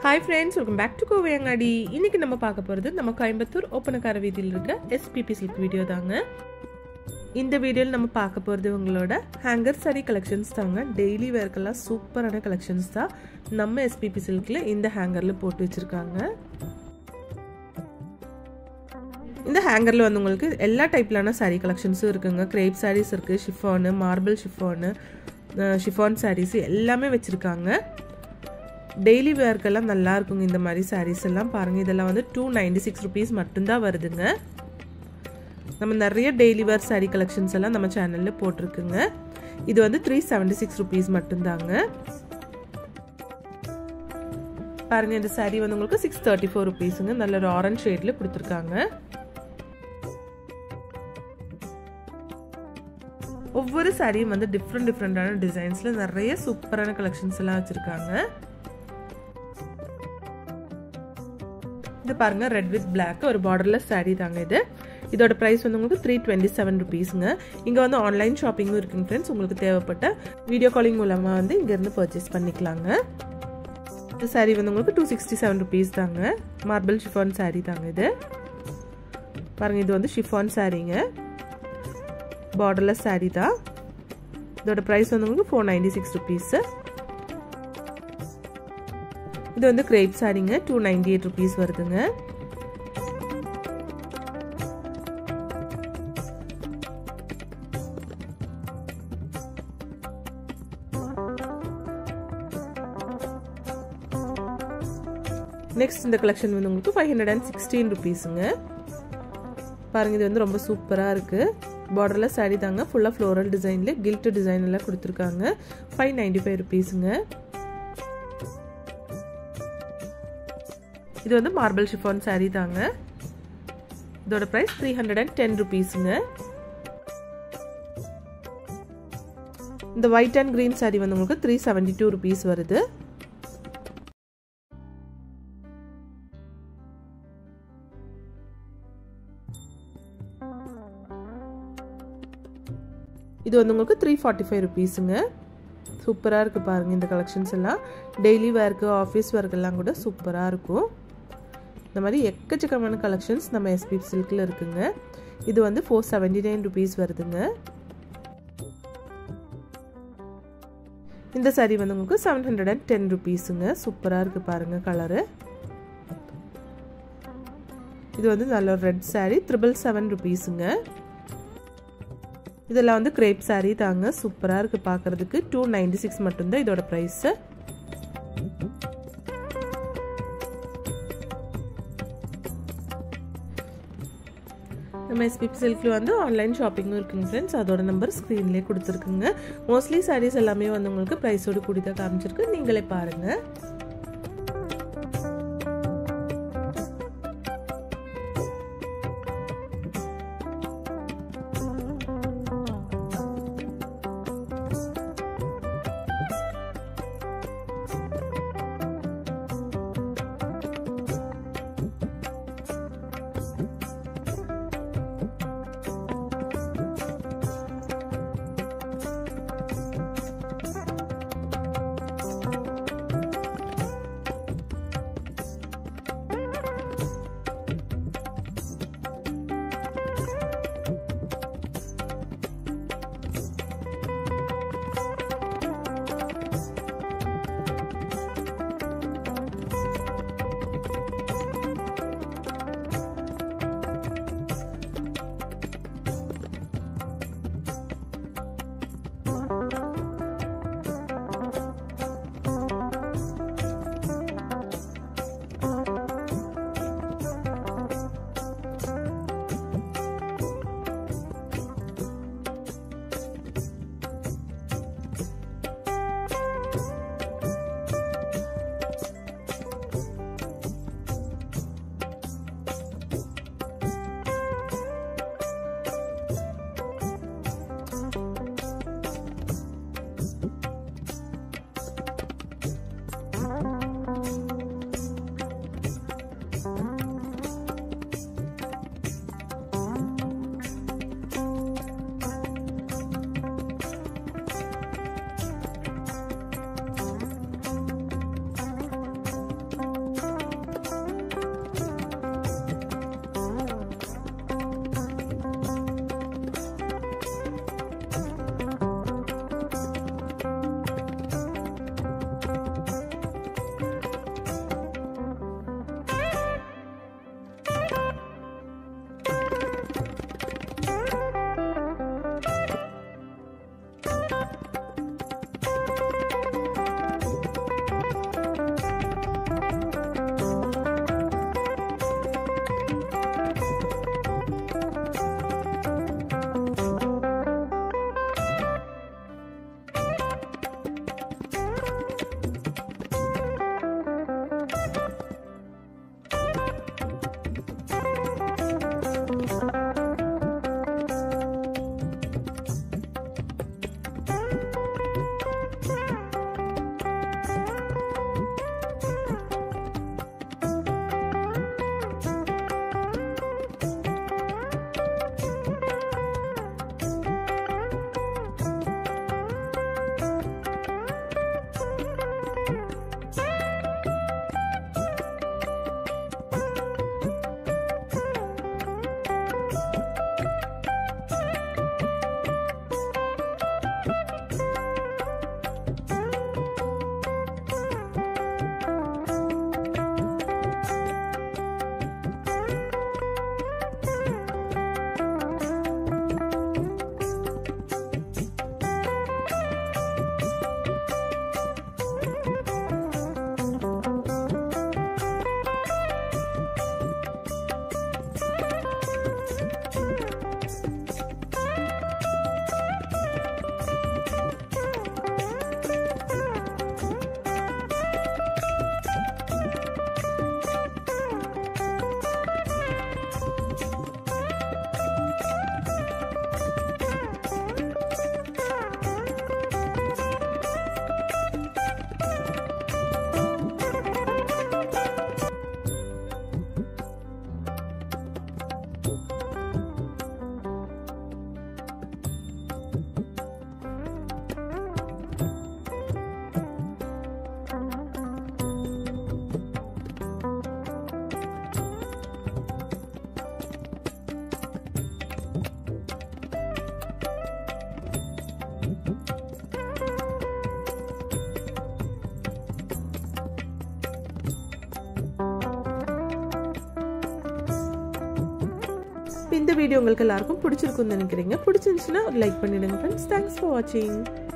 hi friends welcome back to Kovaiyangadi இன்னைக்கு நம்ம பார்க்க போகிறது நம்ம கோயம்புத்தூர் ஓப்பனக்கார வீதியில் இருக்க எஸ்பிபி சில்க் வீடியோ தாங்க இந்த வீடியோவில் நம்ம பார்க்க போகிறது உங்களோட ஹேங்கர் சாரி கலெக்ஷன்ஸ் தாங்க டெய்லி வேர்க்கெல்லாம் சூப்பரான கலெக்ஷன்ஸ் தான் நம்ம எஸ்பிபி சில்கில் இந்த ஹேங்கரில் போட்டு வச்சுருக்காங்க இந்த ஹேங்கரில் வந்து உங்களுக்கு எல்லா டைப்லான சாரீ கலெக்ஷன்ஸும் இருக்குங்க கிரேப் சாரீஸ் இருக்குது chiffon marble chiffon chiffon saris எல்லாமே வச்சுருக்காங்க டெய்லி வேர்க்கெல்லாம் நல்லா இருக்குங்க இந்த மாதிரி சாரீஸ் எல்லாம் பாருங்கள் இதெல்லாம் வந்து டூ நைன்டி சிக்ஸ் ருபீஸ் மட்டும்தான் வருதுங்க நம்ம நிறைய டெய்லி வேர் சாரீ கலெக்ஷன்ஸ் எல்லாம் நம்ம சேனலில் போட்டிருக்குங்க இது வந்து த்ரீ செவன்டி சிக்ஸ் ருபீஸ் மட்டும்தாங்க பாருங்க இந்த சாரீ வந்து உங்களுக்கு சிக்ஸ் தேர்ட்டி ஃபோர் ருபீஸுங்க நல்ல ஒரு ஆரஞ்ச் ஷேடில் கொடுத்துருக்காங்க ஒவ்வொரு சாரியும் வந்து டிஃப்ரெண்ட் டிஃப்ரெண்டான டிசைன்ஸில் நிறைய சூப்பரான கலெக்ஷன்ஸ் எல்லாம் வச்சுருக்காங்க இது பாருங்க ரெட் வித் பிளாக் ஒரு பார்டர்லெஸ் சாரீ தாங்க இது இதோட ப்ரைஸ் வந்து உங்களுக்கு த்ரீ டுவெண்ட்டி செவன் ருபீஸுங்க இங்கே வந்து ஆன்லைன் ஷாப்பிங்கும் இருக்குங்க ஃப்ரெண்ட்ஸ் உங்களுக்கு தேவைப்பட்ட வீடியோ காலிங் மூலமாக வந்து இங்கேருந்து பர்ச்சேஸ் பண்ணிக்கலாங்க இந்த சாரீ வந்து உங்களுக்கு டூ சிக்ஸ்டி செவன் ருபீஸ் தாங்க மார்பிள் ஷிஃபான் சாரீ தாங்க இது பாருங்க இது வந்து ஷிஃபான் சாரீங்க பார்டர்லெஸ் சாரீ தான் இதோட ப்ரைஸ் வந்து உங்களுக்கு ஃபோர் நைன்டி சிக்ஸ் ருபீஸு இது வந்து கிரேப் சாரிங்க டூ நைன்டி எயிட் ருபீஸ் வருதுங்க நெக்ஸ்ட் இந்த கலெக்ஷன் வந்து உங்களுக்கு ஃபைவ் ஹண்ட்ரட் அண்ட் சிக்ஸ்டீன் ருபீஸுங்க பாருங்க இது வந்து ரொம்ப சூப்பராக இருக்குது பார்டரில் சாரீ தாங்க ஃபுல்லாக ஃப்ளோரல் டிசைனில் கில்ட்டு டிசைன் எல்லாம் கொடுத்துருக்காங்க ஃபைவ் நைன்டி ஃபைவ் ருபீஸுங்க இது வந்து மார்பிள் ஷிஃபான் சாரீ தாங்க இதோட price three hundred and ten ருபீஸுங்க இந்த ஒயிட் அண்ட் க்ரீன் சாரீ வந்து உங்களுக்கு த்ரீ செவன்டி டூ ருபீஸ் வருது இது வந்து உங்களுக்கு த்ரீ ஃபார்ட்டி ஃபைவ் ருபீஸுங்க சூப்பராக இருக்குது பாருங்கள் இந்த கலெக்ஷன்ஸ் எல்லாம் டெய்லி வேர்க்கு ஆஃபீஸ் ஒர்க்கெல்லாம் கூட சூப்பராக இருக்கும் இந்த மாதிரி எக்கச்சக்கமான கலெக்ஷன்ஸ் நம்ம எஸ்பி சில்கில் இருக்குங்க இது வந்து ஃபோர் செவன்டி நைன் ருபீஸ் வருதுங்க இந்த சாரீ வந்து உங்களுக்கு செவன் ஹண்ட்ரட் அண்ட் டென் ருபீஸுங்க சூப்பராக இருக்குது பாருங்கள் கலரு இது வந்து நல்ல ஒரு ரெட் சாரீ த்ரிபிள் செவன் ருபீஸுங்க இதெல்லாம் வந்து கிரேப் சாரீ தாங்க சூப்பராக இருக்குது பார்க்குறதுக்கு டூ நைன்டி சிக்ஸ் மட்டும்தான் இதோட ப்ரைஸு நம்ம எஸ்பிபி சில்கில் வந்து ஆன்லைன் ஷாப்பிங்கும் இருக்குங்க ஃப்ரெண்ட்ஸ் அதோட நம்பர் ஸ்க்ரீன்லேயே கொடுத்துருக்குங்க மோஸ்ட்லி சாரீஸ் எல்லாமே வந்து உங்களுக்கு ப்ரைஸோடு கூடி தான் காமிச்சிருக்கு நீங்களே பாருங்கள் வீடியோ உங்களுக்கு எல்லாருக்கும் பிடிச்சிருக்குன்னு நினைக்கிறீங்க பிடிச்சிருந்துச்சுன்னா லைக் பண்ணிடுங்க ஃப்ரெண்ட்ஸ் தேங்க்ஸ் ஃபார் வாட்சிங்